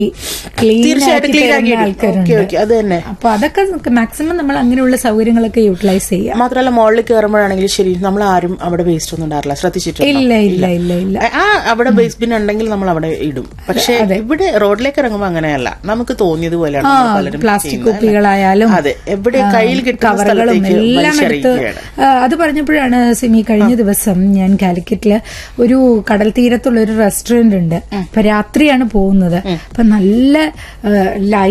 Clean തീർച്ചയായിട്ടും ആക്കി clean തരുന്ന ആക്കി ഓക്കെ ആൾക്കാരുണ്ട് ഓക്കെ അത് തന്നെ അപ്പൊ അതൊക്കെ മാക്സിമം നമ്മൾ അങ്ങനെയുള്ള സൗകര്യങ്ങളൊക്കെ യൂട്ടിലൈസ് ചെയ്യാം മാത്രമല്ല മുകളിൽ കയറുമ്പോഴാണെങ്കിൽ ശരി നമ്മൾ ആരും അവിടെ വേസ്റ്റ് ഒന്നും ഇടാറില്ല ശ്രദ്ധിച്ചിട്ടുണ്ടോ ഇല്ല ഇല്ല ഇല്ല ഇല്ല ആ അവിടെ വേസ്റ്റ് ബിൻ ഉണ്ടെങ്കിൽ നമ്മൾ അവിടെ ഇടും പക്ഷെ ഇവിടെ റോഡിലേക്ക് ഇറങ്ങുമ്പോൾ അങ്ങനെയല്ല നമുക്ക് തോന്നിയതുപോലെയാണ് നമ്മൾ പലരും പ്ലാസ്റ്റിക് ചെയ്യുന്നത്. കുപ്പികളായാലും അതെ എവിടെ കയ്യിൽ കിട്ടുന്ന കവറുകളും സ്ഥലത്തേക്ക് എല്ലാം എടുത്ത് വലിച്ചെറിയുകയാണ് ആ, അത് പറഞ്ഞപ്പോഴാണ് സിമി കഴിഞ്ഞ ദിവസം ഞാൻ കാലിക്കറ്റില് ഒരു കടൽ തീരത്തുള്ള ഒരു റെസ്റ്റോറന്റ് ഉണ്ട് അപ്പൊ രാത്രിയാണ് പോകുന്നത് അപ്പൊ നല്ല ലൈറ്റ്